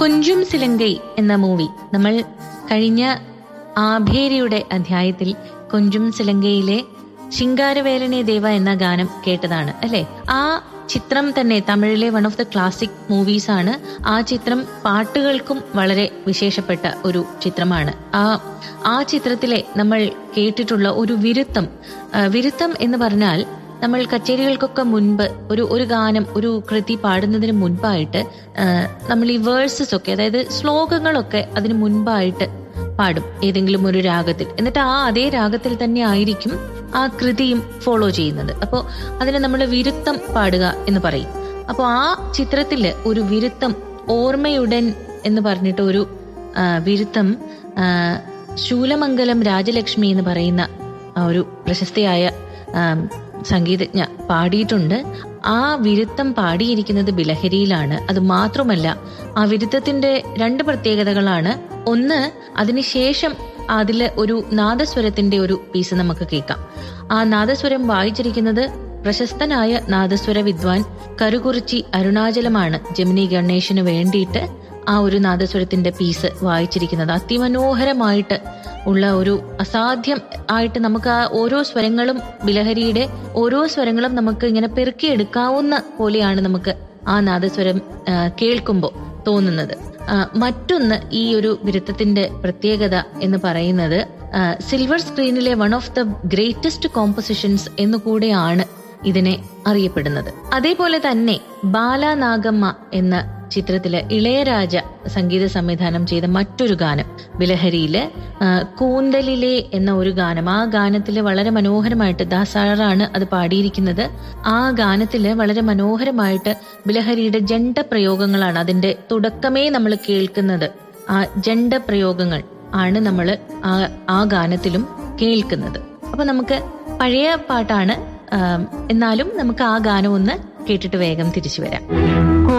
കുഞ്ചും സിലങ്കൈ എന്ന മൂവി നമ്മൾ കഴിഞ്ഞ ആഭേരിയുടെ അധ്യായത്തിൽ കുഞ്ചും സിലങ്കയിലെ ശിങ്കാരവേലനെ ദേവ എന്ന ഗാനം കേട്ടതാണ് അല്ലെ ആ ചിത്രം തന്നെ തമിഴിലെ one of the classic movies ആണ് ആ ചിത്രം പാട്ടുകൾക്കും വളരെ വിശേഷപ്പെട്ട ഒരു ചിത്രമാണ് ആ ആ ചിത്രത്തിലെ നമ്മൾ കേട്ടിട്ടുള്ള ഒരു വിരുത്തം ആ, വിരുത്തം എന്ന് പറഞ്ഞാൽ നമ്മൾ കച്ചേരികൾക്കൊക്കെ മുൻപ് ഒരു ഒരു ഗാനം ഒരു കൃതി പാടുന്നതിന് മുൻപായിട്ട് ആ, നമ്മൾ ഈ വേഴ്സസ് ഒക്കെ അതായത് ശ്ലോകങ്ങളൊക്കെ അതിന് മുൻപായിട്ട് പാടും ഏതെങ്കിലും ഒരു രാഗത്തിൽ എന്നിട്ട് ആ അതേ രാഗത്തിൽ തന്നെ ആയിരിക്കും ആ കൃതിയും ഫോളോ ചെയ്യുന്നത് അപ്പോൾ അതിനെ നമ്മൾ വിരുത്തം പാടുക എന്ന് പറയും അപ്പോൾ ആ ചിത്രത്തില് ഒരു വിരുത്തം ഓർമ്മയുടൻ എന്ന് പറഞ്ഞിട്ട് ഒരു ആ, വിരുത്തം ആ, ശൂലമംഗലം രാജലക്ഷ്മി എന്ന് പറയുന്ന ആ ഒരു പ്രശസ്തിയായ ആം, സംഗീതജ്ഞ പാടിയിട്ടുണ്ട് ആ വിരുത്തം പാടിയിരിക്കുന്നത് ബിലഹരിയിലാണ് അത് മാത്രമല്ല ആ വിരുത്തത്തിന്റെ രണ്ട് പ്രത്യേകതകളാണ് ഒന്ന് അതിനുശേഷം അതില് ഒരു നാദസ്വരത്തിന്റെ ഒരു പീസ് നമുക്ക് കേൾക്കാം ആ നാദസ്വരം വായിച്ചിരിക്കുന്നത് പ്രശസ്തനായ നാദസ്വര വിദ്വാൻ കരുകുറിച്ചി അരുണാചലമാണ് ജമിനി ഗണേശന് വേണ്ടിയിട്ട് ആ ഒരു നാദസ്വരത്തിന്റെ പീസ് വായിച്ചിരിക്കുന്നത് അതിമനോഹരമായിട്ട് ഉള്ള ഒരു അസാധ്യം ആയിട്ട് നമുക്ക് ആ ഓരോ സ്വരങ്ങളും ബിലഹരിയുടെ ഓരോ സ്വരങ്ങളും നമുക്ക് ഇങ്ങനെ പെറുക്കിയെടുക്കാവുന്ന പോലെയാണ് നമുക്ക് ആ നാദസ്വരം കേൾക്കുമ്പോൾ തോന്നുന്നത് ആ, മറ്റൊന്ന് ഈ ഒരു വിരുദ്ധത്തിന്റെ പ്രത്യേകത എന്ന് പറയുന്നത് ആ, സിൽവർ സ്ക്രീനിലെ one of the greatest compositions എന്നുകൂടെയാണ് ഇതിനെ അറിയപ്പെടുന്നത് അതേപോലെ തന്നെ ബാലാനാഗമ്മ എന്ന ചിത്രത്തില് ഇളയരാജ സംഗീത സംവിധാനം ചെയ്ത മറ്റൊരു ഗാനം ബിലഹരിയില് ആ, കൂന്തലിലെ എന്ന ഒരു ഗാനം ആ ഗാനത്തില് വളരെ മനോഹരമായിട്ട് ദാസാറാണ് അത് പാടിയിരിക്കുന്നത് ആ ഗാനത്തില് വളരെ മനോഹരമായിട്ട് ബിലഹരിയുടെ ജണ്ട പ്രയോഗങ്ങളാണ് അതിന്റെ തുടക്കമേ നമ്മൾ കേൾക്കുന്നത് ആ ജണ്ട പ്രയോഗങ്ങൾ ആണ് നമ്മൾ ആ ആ ഗാനത്തിലും കേൾക്കുന്നത് അപ്പൊ നമുക്ക് പഴയ പാട്ടാണ് ആം, എന്നാലും നമുക്ക് ആ ഗാനം ഒന്ന് കേട്ടിട്ട് വേഗം തിരിച്ചു വരാം